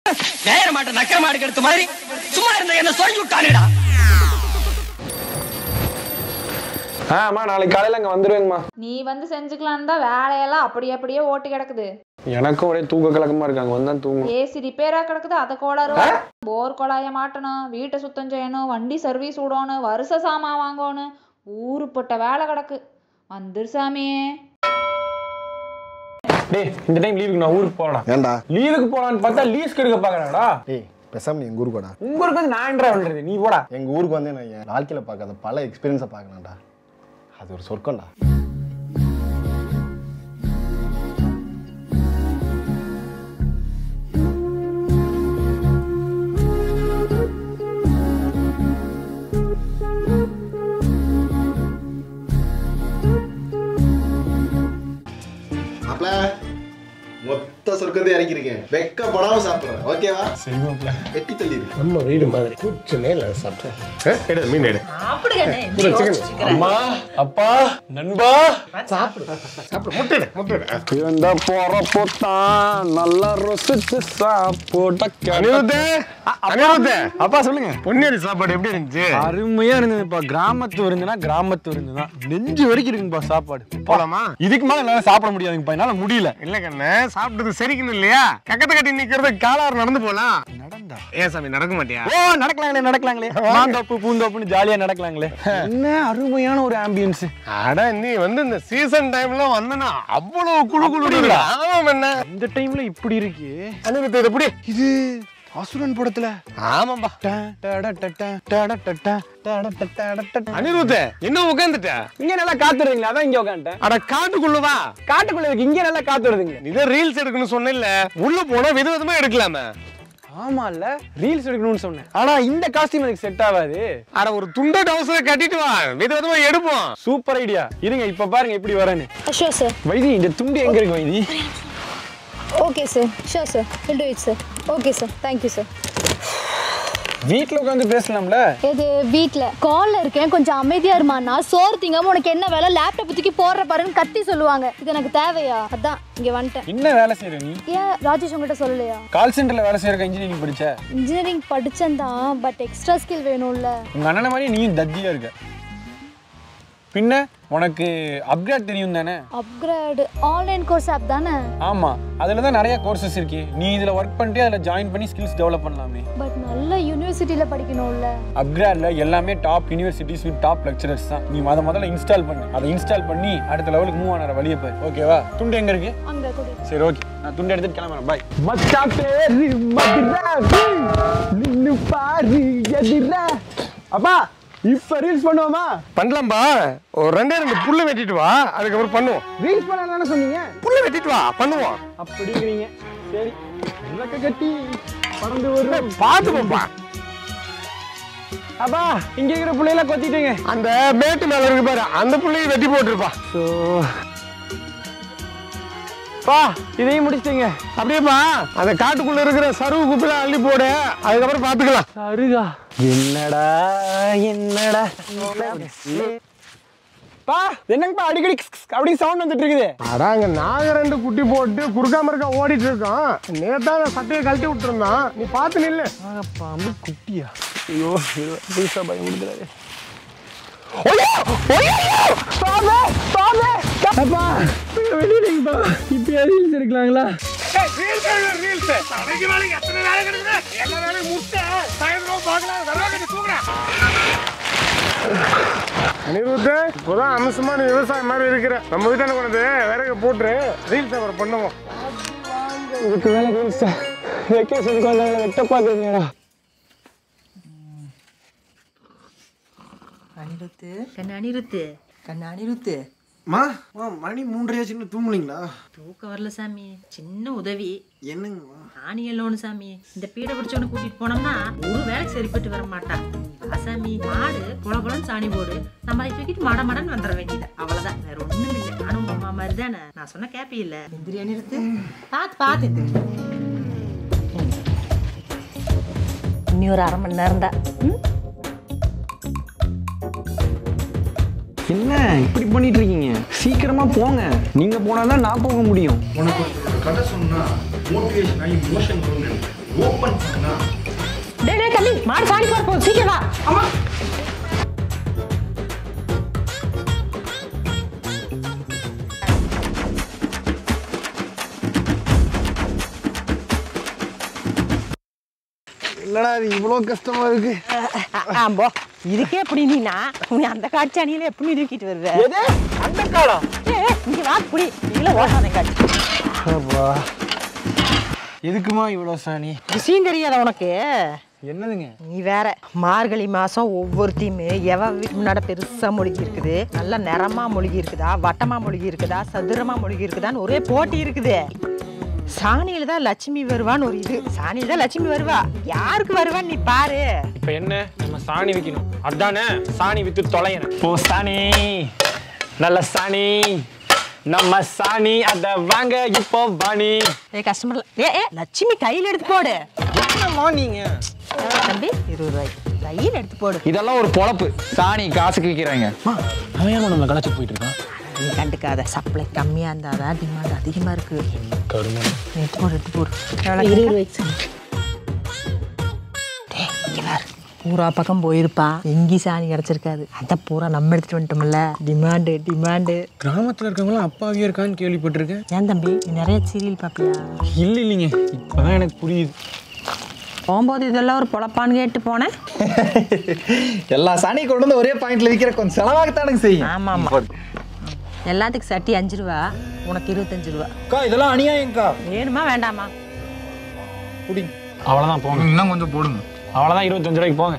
நேர மாட்ட நக்கர மாடு கெடுத்த மாதிரி சும்மா இருந்த என்ன சொல்லி விட்டானுடா ஆமா நாளைக்கு காலையில அங்க வந்துருவேங்கம்மா நீ வந்து செஞ்சுக்கலான்னு தான் வேலையெல்லாம் அப்படி அப்படியே ஓட்டி கிடக்குது எனக்கும் ஒரே தூக்க கலக்கமா இருக்கு அங்க வந்தா தூங்கும் ஏசி ரிப்பேரா கிடக்குது அதை கோளாறு போர் குழாய மாட்டணும் வீட்டை சுத்தம் செய்யணும் வண்டி சர்வீஸ் விடணும் வருஷ சாமான் வாங்கணும் ஊருப்பட்ட வேலை கிடக்கு வந்துரு சாமியே டேய் இந்த டைம் லீவுக்கு நான் ஊருக்கு போறேன் ஏன்டா லீவுக்கு போலான்னு பார்த்தா லீஸ்க்கு எடுக்க பாக்குறாடா டேய் பேசாம நீ எங்க ஊருக்கு வாடா உங்க ஊருக்கு வந்து நான் என்ன பண்றது நீ போடா எங்க ஊருக்கு வந்து நான் என் வாழ்க்கையில பார்க்காத பல எக்ஸ்பீரியன்ஸை பார்க்கலாம்டா அது ஒரு சொர்க்கம்டா மாப்ள மொத்த சொர்க்கத்தை இறக்கிருக்கேன் வெக்கப்படாம சாப்பிடுறேன் ஓகேவா சரி மாப்ள வெட்டி தள்ளி இருக்கு நம்ம வீடு மாதிரி கூச்சமே இல்லை சாப்பிட்டேன் எடு மீன் எடு அம்மா அப்பா நண்பா சாப்பிடு சாப்பிடு முட்டை எடு முட்டை எடு இந்த போறப்போத்தான் நல்லா ருசிச்சு சாப்பிட்ட அனிருத்து அனிருத்து அப்பா சொல்லுங்க பொன்னியடி சாப்பாடு எப்படி இருந்துச்சு அருமையா இருந்ததுப்பா கிராமத்து விருந்துனா கிராமத்து விருந்து தான் நெஞ்சு வரைக்கும் இருக்குங்கப்பா சாப்பாடு போலாமா இதுக்கு மேல என்னால சாப்பிட முடியாதுங்கப்பா என்னால முடியல இல்ல கண்ணு சாப்பிட்டது செரிக்கணும் இல்லையா கக்கத்தை கட்டி நிக்கிறது காலாறு நடந்து போலாம் நடந்தா ஏன் சாமி நடக்க மாட்டியா ஓ நடக்கலாங்களே நடக்கலாங்களே மாந்தோப்பு பூந்தோப்புன்னு ஜாலியா நடக்கலாங்களே என்ன அருமையான ஒரு ஆம்பியன்ஸ் அட நீ வந்து இந்த சீசன் டைம்ல வந்தனா அவ்வளவு குழு குழு ஆமாம் என்ன இந்த டைம்ல இப்படி இருக்கு அனிருத்து இது எப்படி இது அசுரன் படத்துல ஆமாம்பா ட, டட, டட, டட, டட, டட, டட, டட. அனிருத்து இன்னும் உட்காந்துட்ட இங்க நல்லா காத்து வருதுங்களா அதான் இங்க உட்காந்துட்டேன் அட காட்டுக்குள்ளவா காட்டுக்குள்ள இருக்கு இங்க நல்லா காத்து வருதுங்க நீ தான் ரீல்ஸ் எடுக்கணும்னு சொன்ன உள்ள போனா வித விதமா எடுக்கலாமே ஆமா இல்ல ரீல்ஸ் எடுக்கணும்னு சொன்னேன் ஆனா இந்த காஸ்டியூம் எனக்கு செட் ஆகாது அட ஒரு துண்ட டவுசரை கட்டிட்டு வா வித விதமா எடுப்போம் சூப்பர் ஐடியா இருங்க இப்ப பாருங்க எப்படி வரேன்னு ஷோர் சார் வைதி இந்த துண்டு எங்க இருக்கு வைதி okay sir sure sir will do it sir okay sir thank you sir வீட்ல உட்காந்து பேசலாம்ல இது வீட்டில் காலில் இருக்கேன் கொஞ்சம் அமைதியாக இருமாண்ணா சோறு திங்காம உனக்கு என்ன வேலை லேப்டாப் தூக்கி போடுற பாருன்னு கத்தி சொல்லுவாங்க இது எனக்கு தேவையா அதான் இங்கே வந்துட்டேன் என்ன வேலை செய்யற நீ ஏன் ராஜேஷ் உங்ககிட்ட சொல்லலையா கால் சென்டர்ல வேலை செய்யற இன்ஜினியரிங் படிச்ச இன்ஜினியரிங் படித்தேன் தான் பட் எக்ஸ்ட்ரா ஸ்கில் வேணும்ல உங்க அண்ணனை மாதிரி நீயும் தத்தியா இருக்க பின்ன உனக்கு அப்கிரேட் தெரியும் தானே அப்கிரேடு ஆன்லைன் கோர்ஸ் ஆப் தானே ஆமா அதுல தான் நிறைய கோர்சஸ் இருக்கு நீ இதுல ஒர்க் பண்ணிட்டு அதுல ஜாயின் பண்ணி ஸ்கில்ஸ் டெவலப் பண்ணலாமே பட் நல்ல யூனிவர்சிட்டியில் படிக்கணும்ல அப்கிரேட்ல எல்லாமே top universities with top lecturers தான் நீ அதை முதல்ல இன்ஸ்டால் பண்ணு அதை இன்ஸ்டால் பண்ணி அடுத்த லெவலுக்கு மூவ் ஆன வழியை பாரு ஓகேவா துண்டு எங்க இருக்கு அங்கே கொடு சரி ஓகே நான் துண்டு எடுத்துட்டு கிளம்புறேன் பாய் மச்சா பேரு மதுரை நின்னு பாரு எதிர அப்பா இப்ப ரீல்ஸ் பண்ணுவோமா பண்ணலாம்பா ஒரு ரெண்டே ரெண்டு புல்ல வெட்டிட்டு வா அதுக்கப்புறம் பண்ணுவோம் ரீல்ஸ் பண்ண தானே சொன்னீங்க புல்ல வெட்டிட்டு வா பண்ணுவோம் அப்படிங்கிறீங்க சரி விளக்க கட்டி பறந்து வரும் பார்த்து போப்பா அப்பா இங்க இருக்கிற பிள்ளையெல்லாம் கொத்திட்டீங்க அந்த மேட்டு மேல இருக்கு பாரு அந்த புள்ளையை வெட்டி போட்டுருப்பா ஸோ பா இதையும் முடிச்சிட்டீங்க அப்படியேப்பா அந்த காட்டுக்குள்ள இருக்கிற சருவு குப்பையில அள்ளி போடு அதுக்கப்புறம் பாத்துக்கலாம் அருகா என்னடா என்னடா பா என்னங்கப்பா அடிக்கடி கிஸ் கிஸ் அப்படி சவுண்ட் வந்துட்டு இருக்குது அதான் அங்க நாங்க ரெண்டு குட்டி போட்டு குறுக்கா மறுக்கா ஓடிட்டு இருக்கோம் நேத்தா அந்த சட்டையை கழட்டி விட்டுருந்தான் நீ பார்த்து நில்லு பாம்பு குட்டியா ஐயோ புதுசா பயம் கொடுக்குறாரு வெளியிலப்பா இப்ப ரீல்ஸ் எடுக்கலாங்களா அனிருத்து இப்போதான் அம்சமான விவசாயம் மாதிரி இருக்கிற நம்ம வீட்டான கொண்டு விறகு போட்டு ரீல்ஸ் அப்புறம் பண்ணுவோம் இதுக்கு மேல ரீல்ஸ் வெக்கேஷனுக்கு வந்தாங்க வெட்ட பாக்குறீங்களா அனிருத்து கண்ணு அனிருத்து கண்ணு அனிருத்து மா மா மணி மூன்றரையாச்சுன்னு தூங்குனீங்களா தூக்கம் வரல சாமி சின்ன உதவி என்னங்கம்மா ஆணியல் லோனு சாமி இந்த பீடை பிடிச்சவனை கூட்டிட்டு போனோம்னா ஒரு வேலைக்கு சரிப்பட்டு வர மாட்டான் வா சாமி மாடு குல குலன்னு சாணி போடு நம்ம அதை தூக்கிட்டு மட மடன்னு வந்துட வேண்டியது அவ்வளவுதான் வேற ஒண்ணும் இல்லை நானும் உங்க அம்மா மாதிரி தானே நான் சொன்ன கேப்பி இல்ல எந்திரி அனிருத்து பார்த்து பார்த்து எந்திரி. இன்னி ஒரு அரை மணி நேரம் தான் ம் என்ன இப்படி பண்ணிட்டு இருக்கீங்க சீக்கிரமா போங்க நீங்க போனாதான் நான் போக முடியும் உனக்கு ஒரு கதை சொன்னா மோட்டிவேஷன் ஆகி மோஷன் வரும்னு நினைக்கிறேன் டேய் டேய் தம்பி மாடு சாணி போற போகுது சீக்கிரம் வா இல்லடா இது இவ்வளோ கஷ்டமா இருக்கு ஆம்போ இதுக்கே எப்படி நீனா உன்னை அந்த காட்சி அணியில எப்படி தூக்கிட்டு வருவ எது அந்த காலம் ஏய், ஏய், இங்க வா புடி இதுல ஓட்டாத காட்சி எதுக்குமா இவ்வளோ சாணி விஷயம் தெரியாத உனக்கு என்னதுங்க நீ வேற மார்கழி மாசம் ஒவ்வொருத்தையுமே எவ வீட்டு முன்னாடி பெருசா மொழிகி இருக்குது நல்ல நிறமா மொழிகி இருக்குதா வட்டமா மொழிகி இருக்குதா சதுரமா மொழிகி இருக்குதான்னு ஒரே போட்டி இருக்குது சாணியில தான் லட்சுமி வருவான்னு ஒரு இது சாணியில தான் லட்சுமி வருவா யாருக்கு வருவான்னு நீ பாரு இப்போ என்ன நம்ம சாணி விற்கணும் அதானே சாணி வித்து தொலைகிறேன் ஓ சாணி நல்ல சாணி நம்ம சாணி அத வாங்க இப்போ வாணி ஏ கஸ்டமர்ல ஏ ஏ லட்சுமி கையில எடுத்து போடு என்னம்மா நீங்க தம்பி இருபது ரூபாய்க்கு கையில் எடுத்து போடு இதெல்லாம் ஒரு பொழப்பு சாணி காசுக்கு விற்கிறாங்க அவன் ஏன் நம்ம கலாச்சி போயிட்டு இருக்கான் நீ கண்டுக்காத சப்ளை கம்மியா இருந்தாதான் டிமாண்ட் அதிகமா இருக்கு கருமம் எடுத்து போடு எடுத்து போடு இருபது ரூபாய்க்கு டேய், இங்க பாரு. பூரா பக்கம் போயிருப்பா எங்கேயும் சாணி கிடச்சிருக்காது அதை பூரா நம்ம எடுத்துட்டு வந்துட்டோம்ல டிமாண்டு டிமாண்டு கிராமத்தில் இருக்கவங்களாம் அப்பாவியா இருக்கான்னு கேள்விப்பட்டிருக்கேன் ஏன் தம்பி நீ நிறைய சீரியல் பார்ப்பியா இல்லை இல்லைங்க இப்போதான் எனக்கு புரியுது போகும்போது இதெல்லாம் ஒரு பொழப்பான்னு கேட்டு போனேன் எல்லா சாணியும் கொண்டு வந்து ஒரே பாயிண்ட்ல விற்கிற கொஞ்சம் செலவாகத்தானுங்க செய்யும் ஆமா ஆமா எல்லாத்துக்கும் சட்டி அஞ்சு ரூபா உனக்கு இருபத்தஞ்சு ரூபா அக்கா இதெல்லாம் அநியாயம்க்கா வேணுமா வேண்டாமா புடிங்க அவ்வளோதான் போங்க இன்னும் கொஞ்சம் போடுங்க அவ்வளோதான் இருபத்தஞ்சு ரூபாய்க்கு போங்க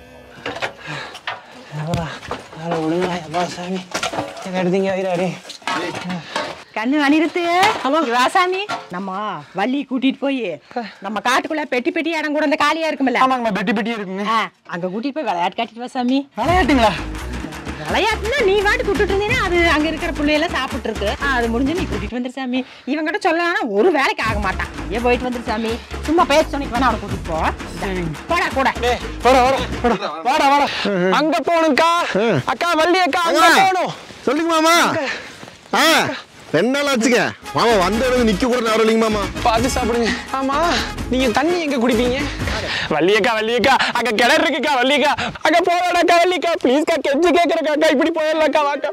எடுத்தீங்க ஐராடி கண்ணு அணிருத்து வாசாமி நம்ம வள்ளி கூட்டிட்டு போய் நம்ம காட்டுக்குள்ள பெட்டி பெட்டி இடம் கூட அந்த காலியா இருக்கும்ல ஆமாங்கம்மா பெட்டி பெட்டியே இருக்குங்க ஆ, அங்க கூட்டிட்டு போய் விளையாட்டு காட்டிட்டு வா சாமி விளையாட்டுங்களா விளையாட்டுனா நீ வாட்டு கூட்டிட்டு இருந்தீங்கன்னா அது அங்க இருக்கிற பிள்ளையெல்லாம் சாப்பிட்டு இருக்கு ஆ, அது முடிஞ்சு நீ கூட்டிட்டு வந்துரு சாமி இவன் கிட்ட சொல்லலாம் ஒரு வேலைக்கு ஆக மாட்டான் ஏன் போயிட்டு வந்துரு சாமி சும்மா பேச சொன்னிக்கு வேணா அவனை கூட்டிட்டு போ போடா கூட வாடா வாடா வாடா வாடா அங்க போகணும்க்கா அக்கா வள்ளி அக்கா அங்க போகணும் சொல்லுங்க மாமா ஆ ரெண்டு நாள் ஆச்சுங்க மாமா வந்த இடத்துல நிக்க கூட நேரம் இல்லைங்க மாமா பார்த்து சாப்பிடுங்க ஆமா நீங்க தண்ணி எங்க குடிப்பீங்க வள்ளியக்கா வள்ளியக்கா அங்க கிணறு இருக்குக்கா வள்ளியக்கா அங்க போறாடாக்கா வள்ளியக்கா ப்ளீஸ்க்கா கெஞ்சி கேக்குறக்கா இப்படி போயிடலாக்கா வாக்கா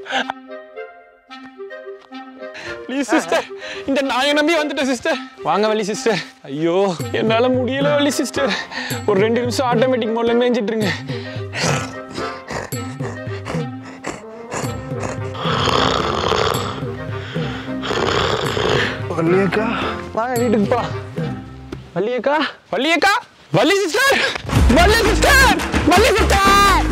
ப்ளீஸ் சிஸ்டர் இந்த நாயை நம்பி வந்துட்டேன் சிஸ்டர் வாங்க வள்ளி சிஸ்டர் ஐயோ என்னால முடியல வள்ளி சிஸ்டர் ஒரு ரெண்டு நிமிஷம் ஆட்டோமேட்டிக் மோட்ல மேய்ஞ்சிட்டு இருங்க வள்ளியக்கா வாங்க வீட்டுக்கு போ வள்ளியக்கா வள்ளியக்கா Valli sister Valli sister Valli sister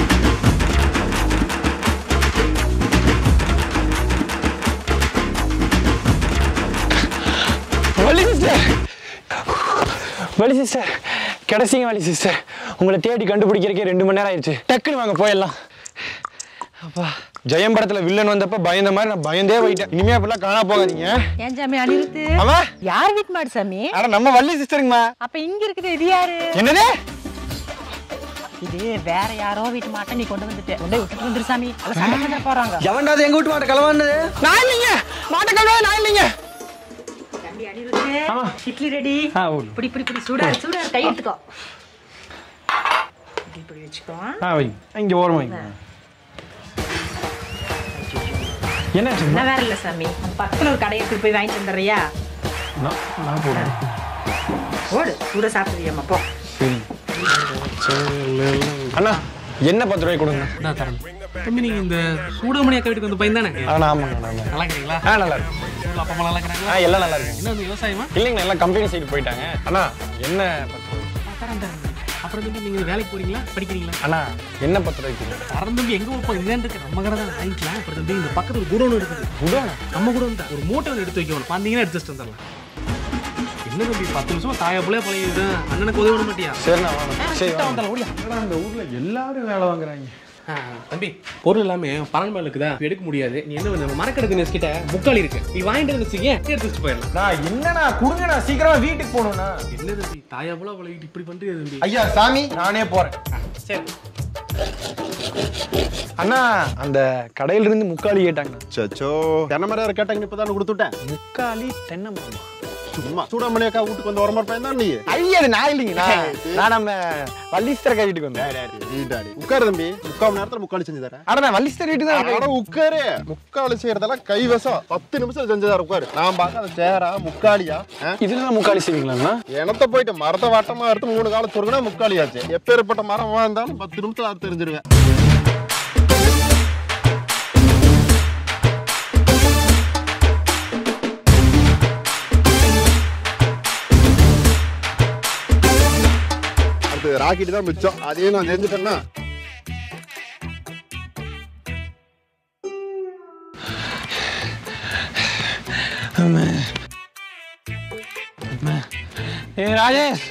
Valli sister Valli sister கிடைச்சிங்க வள்ளி சிஸ்டர் உங்களை தேடி கண்டுபிடிக்கிறதுக்கே ரெண்டு மணி நேரம் ஆயிடுச்சு டக்குன்னு வாங்க போயிடலாம் அப்பா ஜெயம் படத்துல வில்லன் வந்தப்ப பயந்த மாதிரி நான் பயந்தே போயிட்டேன் இனிமே அப்படிலாம் காணா போகாதீங்க ஏன் சாமி அனிருத்து ஆமா யார் வீட்டு மாடு சாமி அட நம்ம வள்ளி சிஸ்டருங்கம்மா அப்ப இங்க இருக்குது இது யாரு என்னது இது வேற யாரோ வீட்டு மாட்டை நீ கொண்டு வந்துட்டு கொண்டு போய் விட்டுட்டு வந்துரு சாமி அவ சண்டை பண்ண போறாங்க எவன்டாவது எங்க வீட்டு மாட்ட கலவானது நான் இல்லைங்க மாட்டக்கல்வே நான் இல்லைங்க தம்பி அனிருத்து இட்லி ரெடி ஆ ஓடு இப்படி இப்படி இப்படி சூடா இருக்கு, சூடா இருக்கு, கை எடுத்துக்கோ இப்படி இப்படி வச்சுக்கோ ஆ வை இங்க ஓரமா வைங்க என்ன என்ன வேற இல்ல சாமி அந்த பக்கத்துல ஒரு கடையை எடுத்துட்டு போய் வாங்கிட்டு வந்துடுறியா நான் நான் போடுறேன் ஓடு சூட சாப்பிடுறியம்மா போ அண்ணா என்ன பத்து ரூபாய் கொடுங்க நான் தரேன் தம்பி நீங்க இந்த சூடமணி அக்கா வீட்டுக்கு வந்து பையன் தானே ஆ ஆமாங்க ஆமாங்க நல்லா இருக்கிறீங்களா ஆ நல்லா இருக்கு ஊர்ல அப்பா அம்மா நல்லா இருக்கிறாங்களா ஆ எல்லாம் நல்லா இருக்குங்க என்ன வந்து விவசாயமா இல்லைங்க எல்லாம் கம்பெனி சைடு போயிட்டாங்க அண்ணா என்ன பத்து ரூபாய் ஆ, தரேன் தரேன் அப்புறம் தம்பி நீங்க வேலைக்கு போறீங்களா படிக்கிறீங்களா அண்ணா என்ன பத்து ரூபாய்க்கு கொடுங்க தரம் தம்பி எங்க வைப்போம் இங்கே இருக்கு நம்ம கடை தான் வாங்கிக்கலாம் அப்புறம் தம்பி இந்த பக்கத்துல குடோன் இருக்குது குடோனா? நம்ம கூட தான் ஒரு மூட்டை ஒன்று எடுத்து வைக்கணும் வந்தீங்கன்னா எடுத்து வந்துடலாம் என்ன தம்பி பத்து நிமிஷம் தாயா போலே பழகிது அண்ணனுக்கு உதவி பண்ண மாட்டியா சரிண்ணா வாங்க சரி கிட்ட வாங்க வந்தாலும் ஓடியா என்னடா இந்த ஊர்ல எல்லாரும் வேலை வாங்குறாங்க ஆ, தம்பி பொருள் எல்லாமே பன்னெண்டு மேல இருக்குதா இப்ப எடுக்க முடியாது நீ என்ன பண்ணு, மரக்கடை நெஸ்கிட்ட முக்காலி இருக்கு நீ வாங்கிட்டு வந்து வச்சுக்க எடுத்து வச்சுட்டு போயிடலாம் நான் என்னண்ணா கொடுங்கண்ணா சீக்கிரமா வீட்டுக்கு போகணும்ண்ணா என்ன தம்பி தாயா போல பழகிட்டு இப்படி பண்றீங்க தம்பி ஐயா சாமி நானே போறேன் சரி அண்ணா அந்த கடையில இருந்து முக்காலி கேட்டாங்கண்ணா சச்சோ தென்னை மரம் கேட்டாங்க இப்பதான் கொடுத்துட்டேன் முக்காலி தென்னை மரமா சும்மா சூடாமணி அக்கா வீட்டுக்கு வந்து வரமார் பையன் தான் நீ ஐயா அது நான் இல்லைங்கண்ணா நான் நம்ம வள்ளீஸ்வரக்கா வீட்டுக்கு வந்தேன் வீட்டாடி உட்காரு தம்பி முக்கால் மணி நேரத்துல முக்கால் செஞ்சு தரேன் அட நான் வள்ளீஸ்வரர் வீட்டுக்கு தான் அட உட்காரு முக்கால் செய்யறதெல்லாம் கைவசம் பத்து நிமிஷம் செஞ்சு தரேன் உட்காரு நான் பார்க்க அந்த சேரா முக்காலியா ஆ? இதுல தான் முக்காலி செய்வீங்களாண்ணா எனத்த போயிட்டு மரத்தை வட்டமா எடுத்து மூணு காலம் சொருகுனா முக்காலியாச்சு எப்பேற்பட்ட மரம் இருந்தாலும் பத்து நிமிஷம் அது தெரிஞ்சிருவேன் அடுத்து ராக்கெட் தான் மிச்சம் அதையும் நான் செஞ்சுட்டேன்னா ஏ ராஜேஷ்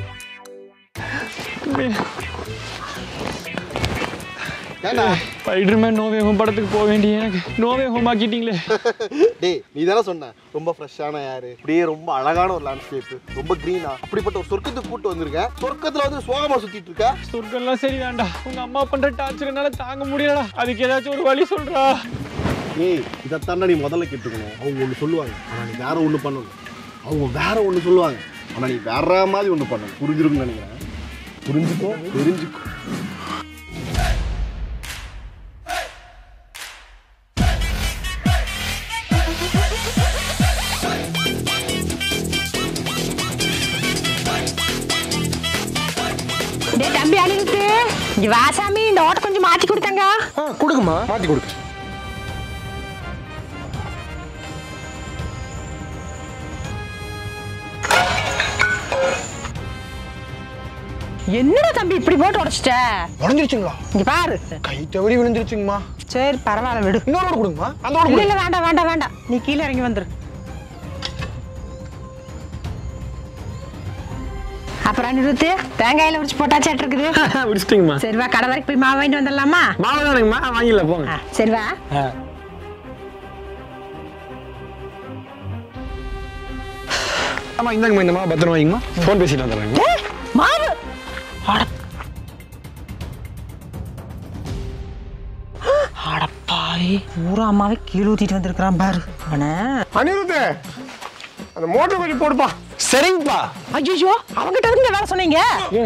ஏண்டா ஸ்பைடர்மேன் நோவே ஹோம் படத்துக்கு போக வேண்டிய எனக்கு நோவே ஹோம் ஆக்கிட்டீங்களே டேய் நீ தானே சொன்ன ரொம்ப ஃப்ரெஷ்ஷான யாரு அப்படியே ரொம்ப அழகான ஒரு லேண்ட்ஸ்கேப் ரொம்ப க்ரீனா அப்படிப்பட்ட ஒரு சொர்க்கத்துக்கு கூட்டு வந்திருக்கேன் சொர்க்கத்துல வந்து சோகமா சுத்திட்டு இருக்க சொர்க்கம்லாம் சரி வேண்டாம் உங்க அம்மா பண்ற டார்ச்சர் என்னால தாங்க முடியலடா அதுக்கு ஏதாச்சும் ஒரு வழி சொல்றா ஏய் இதைத்தாண்டா நீ முதல்ல கேட்டுக்கணும் அவங்க ஒன்று சொல்லுவாங்க ஆனா நீ வேற ஒன்று பண்ணணும் அவங்க வேற ஒன்று சொல்லுவாங்க ஆனா நீ வேற மாதிரி ஒன்று பண்ணணும் புரிஞ்சிருக்குன்னு நினைக்கிறேன் புரிஞ்சுக்கோ தெரிஞ்சுக்கோ டேய் தம்பி அனிருத்து இங்க வா சாமி இந்த ஓட்ட கொஞ்சம் மாத்தி கொடுத்தாங்க கொடுக்குமா மாத்தி கொடுக்கு என்னடா தம்பி இப்படி போட்டு உடைச்சிட்ட உடஞ்சிருச்சுங்களா இங்க பாரு கை தவறி விழுந்துருச்சுங்கம்மா சரி பரவாயில்ல விடு இன்னொரு கொடுங்கம்மா அந்த இல்ல இல்ல வேண்டாம் வேண்டாம் வேண்டாம் நீ கீழே இறங்கி வந்துரு அப்புறம் அனிருத்து தேங்காயில உரிச்சு போட்டாச்சாட்டு இருக்குது விடிச்சிட்டிங்கம்மா சரி வா கடை வரைக்கும் போய் மாவு வாங்கிட்டு வந்துடலாமா மாவு தானுங்கம்மா வாங்கிடல போங்க ஆ, சரி வா ஆமா இந்தாங்கம்மா இந்த மாவு பத்திரம் வாங்கிங்கம்மா ஃபோன் பேசிட்டு வந்துடுறேங்கம்மா ஏய், மாவு அட அடப்பாவி ஊரா அம்மாவை கீழே ஊத்திட்டு வந்திருக்கிறான் பாரு அவனை அனிருத்து அந்த மோட்டர் கொஞ்சம் போடுப்பா சரிங்கப்பா ஐயோ அவங்கிட்ட இருந்து வேலை சொன்னீங்க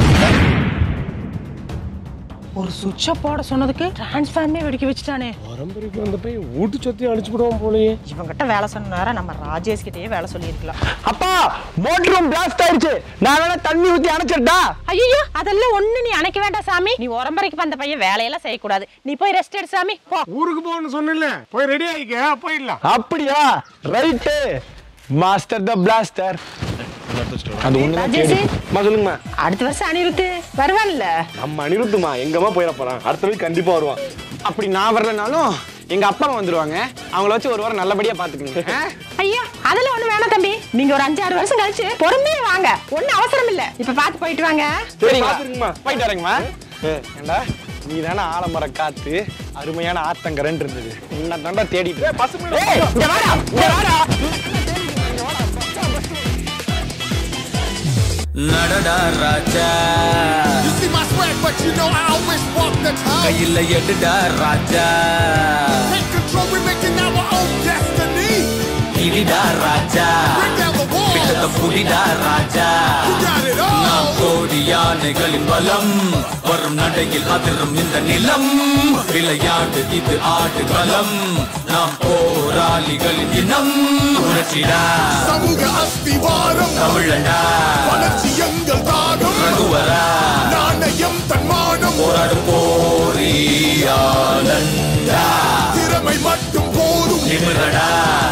ஒரு சுவிட்சை போட சொன்னதுக்கு டிரான்ஸ்ஃபார்மே வெடிக்க வச்சுட்டானே பரம்பரைக்கு வந்த போய் வீட்டு சொத்தையும் அடிச்சு விடுவோம் போலயே இவங்கிட்ட வேலை சொன்னார நம்ம ராஜேஷ் கிட்டயே வேலை சொல்லியிருக்கலாம் அப்பா மோட்டரும் பிளாஸ்ட் ஆயிடுச்சு நான் வேணா தண்ணி ஊத்தி அணைச்சிட்டா ஐயோ அதெல்லாம் ஒண்ணு நீ அணைக்க வேண்டாம் சாமி நீ உரம்பரைக்கு வந்த பையன் வேலையெல்லாம் செய்யக்கூடாது நீ போய் ரெஸ்ட் எடு சாமி போ ஊருக்கு போகணும்னு சொன்னல போய் ரெடி ஆகிக்க போயிடலாம் அப்படியா ரைட்டு மாஸ்டர் த பிளாஸ்டர் அது ஒண்ணுதான் ராஜேஷ் தேடி. அம்மா சொல்லுங்கம்மா அடுத்த வருஷம் அனிருத்து வருவான்ல நம்ம அனிருத்துமா எங்கம்மா போயிட போறான் அடுத்த வீக் கண்டிப்பா வருவான் அப்படி நான் வரலனாலும் எங்க அப்பா அம்மா வந்துருவாங்க அவங்கள வச்சு ஒரு வாரம் நல்லபடியா பாத்துக்கங்க ஆ? ஐயா அதெல்லாம் ஒண்ணு வேணாம் தம்பி நீங்க ஒரு அஞ்சாறு வருஷம் கழிச்சு பொறுமையா வாங்க ஒண்ணும் அவசரம் இல்ல இப்ப பார்த்து போயிட்டு வாங்க சரிங்களா போயிட்டு வரேங்கம்மா ஏண்டா நீ தானே ஆலமர காத்து அருமையான ஆத்தங்கரன் இருந்தது உன்னை தாண்டா தேடிட்டு ஏய், இங்க வாடா, இங்க வாடா. நடடா ராஜா கையில எடுடா ராஜா இடிடா ராஜா பிட்டத்தை புடிடா ராஜா நாம் கோடி யானைகளின் பலம் வரும் நடையில் அதிரும் இந்த நிலம் விளையாட்டு இது ஆடுகளம் நாம் போராளிகளின் இனம் உணர்ச்சிடா சமூக அஸ்திவாரம் தமிழண்டா வளர்ச்சி எங்கள் தாகம் ரகுவரா நாணயம் தன்மானம் போராடும் போரியாளண்டா திறமை மட்டும் போதும் நிமிரடா